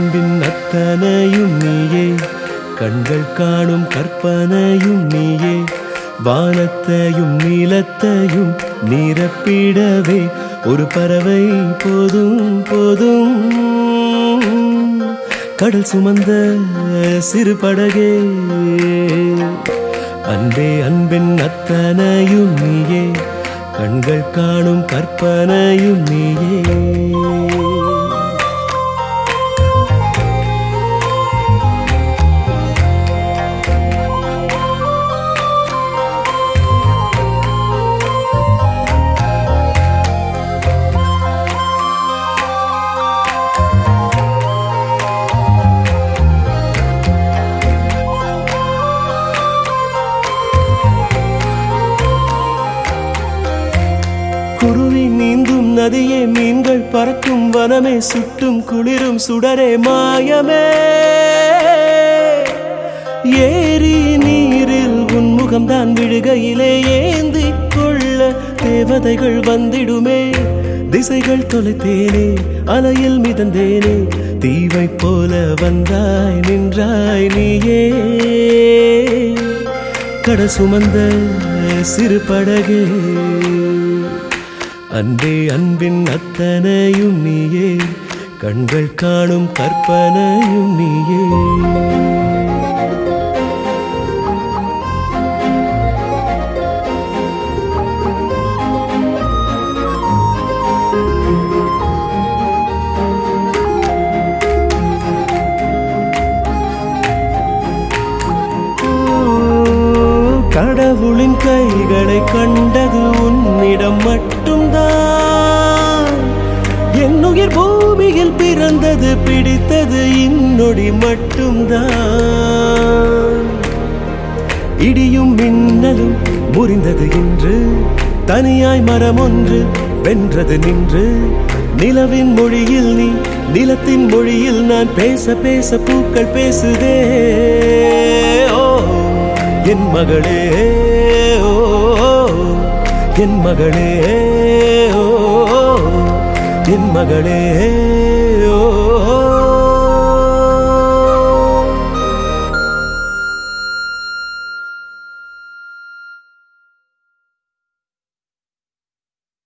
அன்பின் அத்தனையும் நீயே கண்கள் காணும் கற்பனையும் நீயே வானத்தையும் நீலத்தையும் நிரப்பிடவே ஒரு பறவை போதும் போதும் கடல் சுமந்த சிறு படகே அன்பே அன்பின் அத்தனையும் நீயே கண்கள் காணும் கற்பனையும் நீயே குருவி நீந்தும் நதியே மீன்கள் பறக்கும் வனமே சுட்டும் குளிரும் சுடரே மாயமே ஏரி நீரில் உன்முகம்தான் விழுகையிலே ஏந்தி கொள்ள தேவதைகள் வந்திடுமே திசைகள் தொலைத்தேனே அலையில் மிதந்தேனே தீவை போல வந்தாய் நின்றாய் நீயே கட சுமந்த சிறு படகே அன்பே அன்பின் அத்தனையும் நீயே கண்கள் காணும் கற்பனையும் நீயே கடவுளின் கைகளை கண்டது உன்னிடம் மட்டும்தான் என்னுயிர் பூமியில் பிறந்தது பிடித்தது இன்னொடி மட்டும்தான் இடியும் மின்னலும் முறிந்தது இன்று தனியாய் மரம் ஒன்று வென்றது நின்று நிலவின் மொழியில் நீ நிலத்தின் மொழியில் நான் பேச பேச பூக்கள் பேசுதே ஓ என் மகளே ஓ என் மகளே ஓ என் மகளே